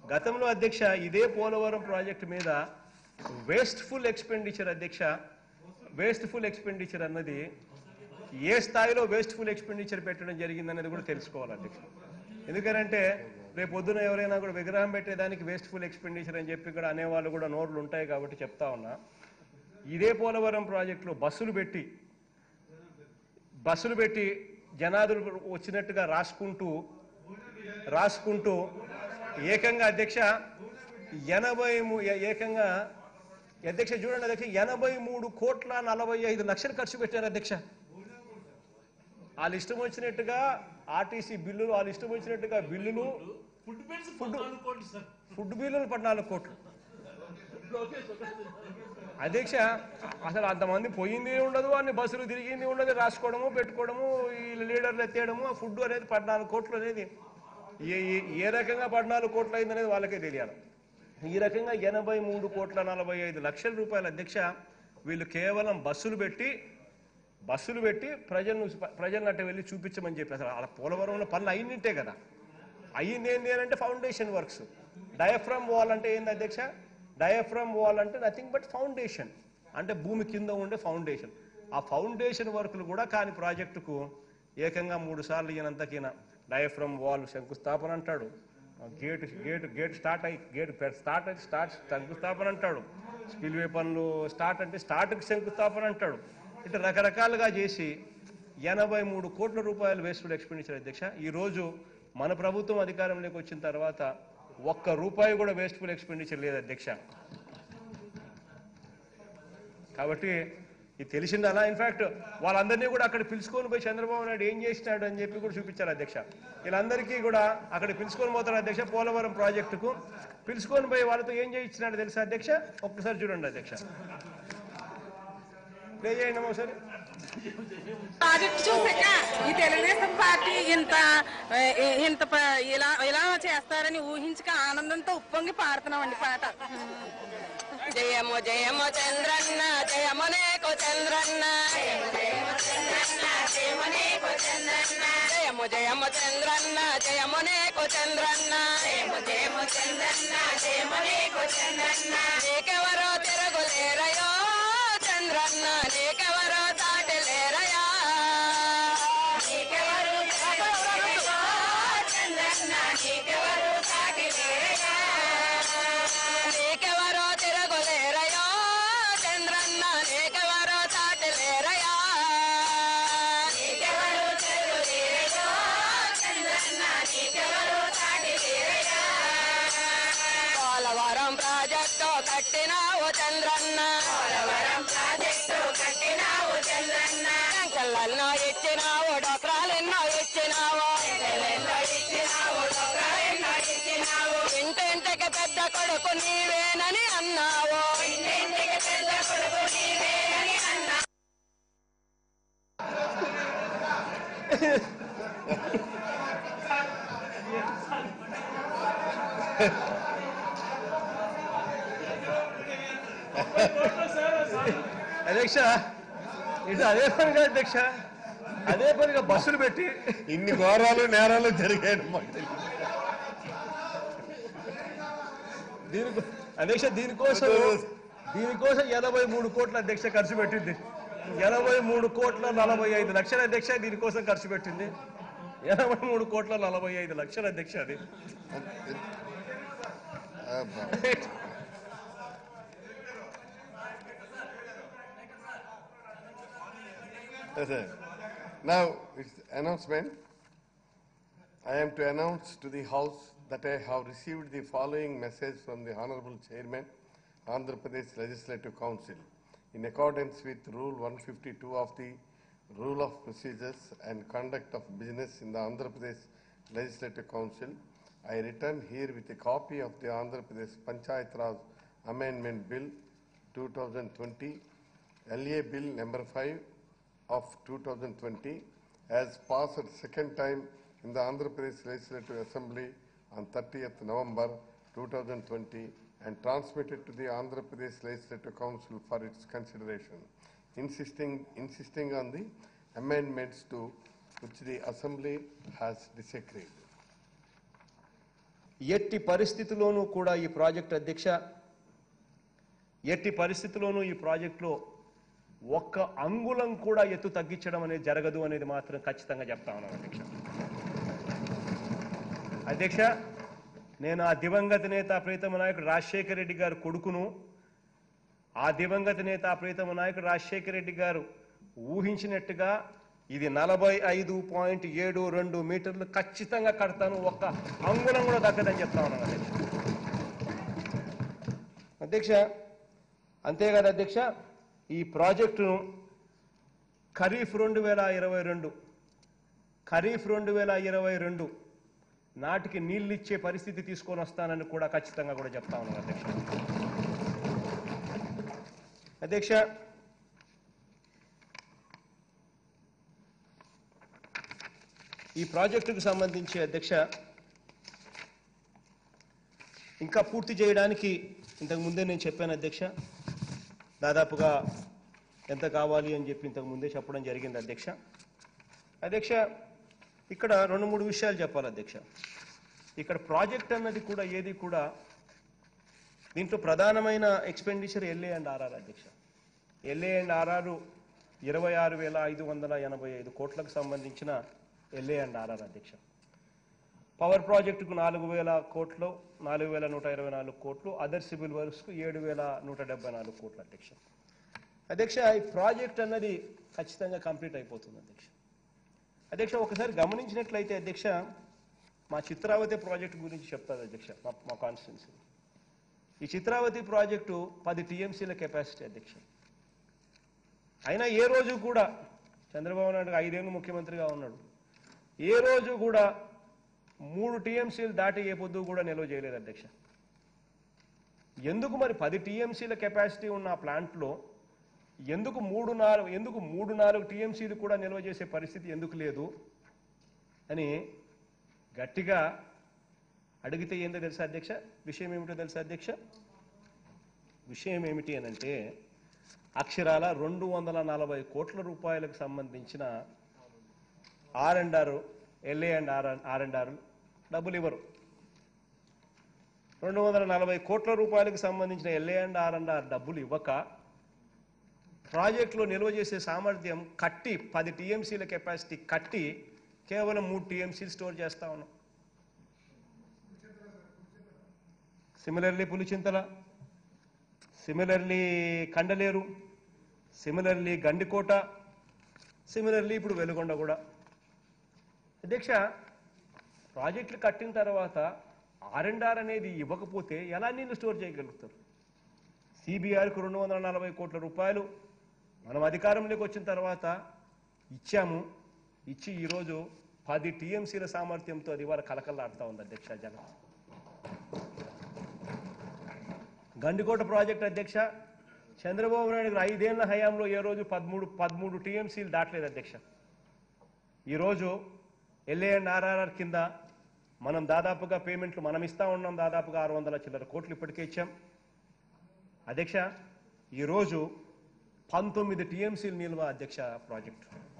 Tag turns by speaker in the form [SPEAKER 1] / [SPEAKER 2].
[SPEAKER 1] గతంలో అధ్యక్ష ఇదే పోలవరం ప్రాజెక్టు మీద వేస్ట్ఫుల్ ఎక్స్పెండిచర్ అధ్యక్ష వేస్ట్ఫుల్ ఎక్స్పెండిచర్ అన్నది ఏ స్థాయిలో వేస్ట్ఫుల్ ఎక్స్పెండిచర్ పెట్టడం జరిగిందనేది కూడా తెలుసుకోవాలి అధ్యక్ష ఎందుకంటే రేపు పొద్దున ఎవరైనా కూడా విగ్రహం పెట్టేదానికి వేస్ట్ఫుల్ ఎక్స్పెండిచర్ అని చెప్పి ఇక్కడ అనేవాళ్ళు కూడా నోర్లు ఉంటాయి కాబట్టి చెప్తా ఉన్నా ఇదే పోలవరం ప్రాజెక్టులో బస్సులు పెట్టి బస్సులు పెట్టి జనాదులు వచ్చినట్టుగా రాసుకుంటూ రాసుకుంటూ ఏకంగా అధ్యక్ష ఎనభై మూ- ఏ- ఏకంగా అధ్యక్ష చూడండి అధ్యక్ష ఎనభై మూడు కోట్ల నలభై ఐదు లక్షలు ఖర్చు పెట్టారు అధ్యక్ష వాళ్ళు ఇష్టం వచ్చినట్టుగా ఆర్టీసీ బిల్లులు వాళ్ళు ఇష్టం వచ్చినట్టుగా బిల్లులు
[SPEAKER 2] ఫుడ్ బిల్స్ పద్నాలుగు కోట్లు సార్
[SPEAKER 1] ఫుడ్ బిల్లులు పద్నాలుగు కోట్లు అధ్యక్ష అసలు అంతమంది పోయింది ఉండదు అన్ని బస్సులు తిరిగింది ఉండదు రాసుకోవడము పెట్టుకోవడము ఈ లీడర్లు ఎత్తేయడము ఆ ఫుడ్ అనేది పద్నాలుగు కోట్లు అనేది ఏ ఏ- ఏ రకంగా పద్నాలుగు కోట్లు అయింది అనేది వాళ్ళకే తెలియాలి ఈ రకంగా ఎనభై మూడు కోట్ల నలభై ఐదు లక్షల రూపాయల అధ్యక్ష వీళ్ళు కేవలం బస్సులు పెట్టి బస్సులు పెట్టి ప్రజలను ప్రజలను అట్ట వెళ్ళి చూపించమని చెప్పి అసలు అలా పోలవరంలో పనులు అయినింటే కదా అయ్యింది ఏంటి అని అంటే ఫౌండేషన్ వర్క్స్ డయాఫ్రమ్ వాల్ అంటే ఏంది అధ్యక్ష డయాఫ్రమ్ వాల్ అంటే నథింగ్ బట్ ఫౌండేషన్ అంటే భూమి కింద ఉండే ఫౌండేషన్ ఆ ఫౌండేషన్ వర్క్లు కూడా కాని ప్రాజెక్టుకు ఏకంగా మూడు సార్లు ఈయనంతకీన డయాఫ్రమ్ వాల్ శంకుస్థాపన అంటాడు గేట్ గేట్ గేట్ స్టార్ట్ అయ్యి గేట్ స్టార్ట్ అయితే స్టార్ట్ శంకుస్థాపన అంటాడు స్పిల్వే పనులు స్టార్ట్ అంటే స్టార్ట్కి శంకుస్థాపన అంటాడు ఇట్లా రకరకాలుగా చేసి ఎనభై మూడు కోట్ల రూపాయలు వేస్ట్ఫుల్ ఎక్స్పెండిచర్ అధ్యక్ష ఈ రోజు మన ప్రభుత్వం అధికారంలోకి వచ్చిన తర్వాత ఒక్క రూపాయి కూడా వేస్ట్ఫుల్ ఎక్స్పెండిచర్ లేదు అధ్యక్ష కాబట్టి ఇది తెలిసింది అలా ఇన్ఫాక్ట్ వాళ్ళందరినీ కూడా అక్కడ పిలుచుకొని పోయి చంద్రబాబు నాయుడు ఏం చేసినాడు అని చెప్పి కూడా చూపించారు అధ్యక్ష వీళ్ళందరికీ కూడా అక్కడ పిలుచుకొని పోతారు అధ్యక్ష పోలవరం ప్రాజెక్టుకు పిలుచుకొని పోయి వాళ్ళతో ఏం చేయించినాడు తెలుసా అధ్యక్ష ఒక్కసారి చూడండి అధ్యక్ష ప్లే చేయండి అమ్మా ఒకసారి
[SPEAKER 3] ప్రాజెక్ట్ చూసాక ఈ తెలుగుదేశం పార్టీ ఇంత ఏ, ఇంత ప- ఇలా ఇలా చేస్తారని ఊహించక ఆనందంతో ఉప్పొంగి పాడుతున్నామండి పాట జయము జయము చంద్రన్న జయము నేకు చంద్రన్న జయము జయము చంద్రన్న జయము నేకు చంద్రన్న జయము జయము చంద్రన్న జయము నేకు చంద్రన్న జయము జయము చంద్రన్న జయము నేకు చంద్రన్న నీకెవరో తిరగులేరయో చంద్రన్న నీకెవరో తాటలేరయా నీకెవరు తిరగులేరయో చంద్రన్న నీకెవరు తాటలేరయా నీకెవరో తిరగులేరయో చంద్రన్న నీకెవరో తాటలేరయా నీకెవరు తిరగులేరయో చంద్రన్న నీకెవరు తాటలేరయా పోలవరం ప్రాజెక్టు కట్టినావు చంద్రన్న పోలవరం ప్రాజెక్టు కట్టినావు చంద్రన్న సంకలన్నో ఇచ్చినావు డొక్రాలెన్నో ఇచ్చినావు ఇచ్చినావు డొక్రాలెన్నో ఇచ్చినావు ఇంటింటికి పెద్ద కొడుకు నీవేనని అన్నావు ఇంటింటికి పెద్ద కొడుకు నీవేనని అన్నావు
[SPEAKER 1] అధ్యక్ష ఇది అదే పనిగా అధ్యక్ష అదే పనిగా బస్సులు పెట్టి
[SPEAKER 4] ఇన్ని ఘోరాలు నేరాలు జరిగాయి మాకు తెలియదు.
[SPEAKER 1] దీనికి అధ్యక్ష దీనికోసం దీనికోసం ఎనభై మూడు కోట్ల అధ్యక్ష ఖర్చు పెట్టింది ఎనభై మూడు కోట్ల నలభై ఐదు లక్షల అధ్యక్ష దీనికోసం ఖర్చు పెట్టింది ఎనభై మూడు కోట్ల నలభై ఐదు లక్షల అధ్యక్ష అది
[SPEAKER 4] అబ్బా. Yes, sir. Now, it's announcement. I am to announce to the House that I have received the following message from the Honorable Chairman, Andhra Pradesh Legislative Council. In accordance with Rule 152 of the Rule of Procedures and Conduct of Business in the Andhra Pradesh Legislative Council, I return here with a copy of the Andhra Pradesh Panchayat Raj Amendment Bill 2020, LA Bill number 5 of 2020 as passed second time in the Andhra Pradesh Legislative Assembly on 30th November 2020 and transmitted to the Andhra Pradesh Legislative Council for its consideration, insisting, insisting on the amendments to which the Assembly has disagreed.
[SPEAKER 1] ఎట్టి పరిస్థితిలోనూ కూడా ఈ project అధ్యక్ష ఎట్టి పరిస్థితిలోనూ ఈ ప్రాజెక్టులో ఒక్క అంగుళం కూడా ఎత్తు తగ్గించడం అనేది జరగదు అనేది మాత్రం ఖచ్చితంగా చెప్తా ఉన్నాను అధ్యక్ష అధ్యక్ష నేను ఆ దివంగత నేత ప్రీతమ నాయకుడు రాజశేఖర రెడ్డి గారు కొడుకును ఆ దివంగత నేత ప్రీతమ నాయకుడు రాజశేఖర రెడ్డి గారు ఊహించినట్టుగా ఇది నలభై ఐదు పాయింట్ ఏడు రెండు మీటర్లు ఖచ్చితంగా కడతాను ఒక్క అంగుళం కూడా తగ్గదని చెప్తా ఉన్నాను అధ్యక్ష అధ్యక్ష అంతేకాదు అధ్యక్ష ఈ ప్రాజెక్టును ఖరీఫ్ రెండు వేల ఇరవై రెండు ఖరీఫ్ రెండు వేల ఇరవై రెండు నాటికి నీళ్ళు ఇచ్చే పరిస్థితి తీసుకొని వస్తానని కూడా ఖచ్చితంగా కూడా చెప్తా ఉన్నాను అధ్యక్ష అధ్యక్ష ఈ ప్రాజెక్టుకు సంబంధించి అధ్యక్ష ఇంకా పూర్తి చేయడానికి ఇంతకు ముందే నేను చెప్పాను అధ్యక్ష దాదాపుగా ఎంత కావాలి అని చెప్పి ఇంతకు ముందే చెప్పడం జరిగింది అధ్యక్ష అధ్యక్ష ఇక్కడ రెండు మూడు విషయాలు చెప్పాలి అధ్యక్ష ఇక్కడ ప్రాజెక్ట్ అన్నది కూడా ఏది కూడా దీంట్లో ప్రధానమైన ఎక్స్పెండిచర్ ఎల్ఏ అండ్ ఆర్ఆర్ అధ్యక్ష ఎల్ఏ అండ్ ఆర్ఆర్ ఇరవై ఆరు వేల ఐదు వందల ఎనభై ఐదు కోట్లకు సంబంధించిన ఎల్ఏ అండ్ ఆర్ఆర్ అధ్యక్ష పవర్ ప్రాజెక్టుకు నాలుగు వేల కోట్లు నాలుగు వేల నూట ఇరవై నాలుగు కోట్లు అదర్ సివిల్ వర్క్స్కు ఏడు వేల నూట డెబ్బై నాలుగు కోట్లు అధ్యక్ష అధ్యక్ష ఈ ప్రాజెక్ట్ అన్నది ఖచ్చితంగా కంప్లీట్ అయిపోతుంది అధ్యక్ష అధ్యక్ష ఒకసారి గమనించినట్లయితే అధ్యక్ష మా చిత్రావతి ప్రాజెక్టు గురించి చెప్తారు అధ్యక్ష మా మా కాన్స్టిట్యున్సీ ఈ చిత్రావతి ప్రాజెక్టు పది టీఎంసీల కెపాసిటీ అధ్యక్ష అయినా ఏ రోజు కూడా చంద్రబాబు నాయుడు ఐదేళ్ళు ముఖ్యమంత్రిగా ఉన్నాడు ఏ రోజు కూడా మూడు టీఎంసీలు దాటి ఏ పొద్దు కూడా నిల్వ చేయలేదు అధ్యక్ష ఎందుకు మరి పది టీఎంసీల కెపాసిటీ ఉన్న ఆ ప్లాంట్లో ఎందుకు మూడు నాలుగు ఎందుకు మూడు నాలుగు టీఎంసీలు కూడా నిల్వ చేసే పరిస్థితి ఎందుకు లేదు అని గట్టిగా అడిగితే ఏందో తెలుసా అధ్యక్ష విషయం ఏమిటో తెలుసా అధ్యక్ష విషయం ఏమిటి అని అంటే అక్షరాల రెండు వందల నలభై కోట్ల రూపాయలకు సంబంధించిన R and R LA and R R and R డబ్బులు ఇవ్వరు రెండు వందల నలభై కోట్ల రూపాయలకు సంబంధించిన LA and R and R డబ్బులు ఇవ్వక ప్రాజెక్టులో నిల్వ చేసే సామర్థ్యం కట్టి పది టీఎంసీల కెపాసిటీ కట్టి కేవలం మూడు టీఎంసీలు స్టోర్ చేస్తా ఉన్నాం similarly Pulichintala similarly Kandaleru similarly Gandikota similarly ఇప్పుడు వెలుగొండ కూడా అధ్యక్ష ప్రాజెక్టులు కట్టిన తర్వాత ఆర్ అండ్ ఆర్ అనేది ఇవ్వకపోతే ఎలా నీళ్ళు స్టోర్ చేయగలుగుతారు సిబిఆర్కు రెండు వందల నలభై కోట్ల రూపాయలు మనం అధికారంలోకి వచ్చిన తర్వాత ఇచ్చాము ఇచ్చి ఈరోజు పది టీఎంసీల సామర్థ్యంతో అది ఇవాళ కలకల్లాడుతూ ఉంది అధ్యక్ష జనం గండికోట ప్రాజెక్ట్ అధ్యక్ష చంద్రబాబు నాయుడు గారు ఐదేళ్ల హయాంలో ఏ రోజు పదమూడు పదమూడు టీఎంసీలు దాటలేదు అధ్యక్ష ఈరోజు ఎల్ఏ అండ్ ఆర్ఆర్ఆర్ కింద మనం దాదాపుగా పేమెంట్లు మనం ఇస్తా ఉన్నాం దాదాపుగా ఆరు వందల చిల్లర కోట్లు ఇప్పటికే ఇచ్చాం అధ్యక్ష ఈరోజు పంతొమ్మిది టీఎంసీలు నిల్వ అధ్యక్ష ప్రాజెక్టు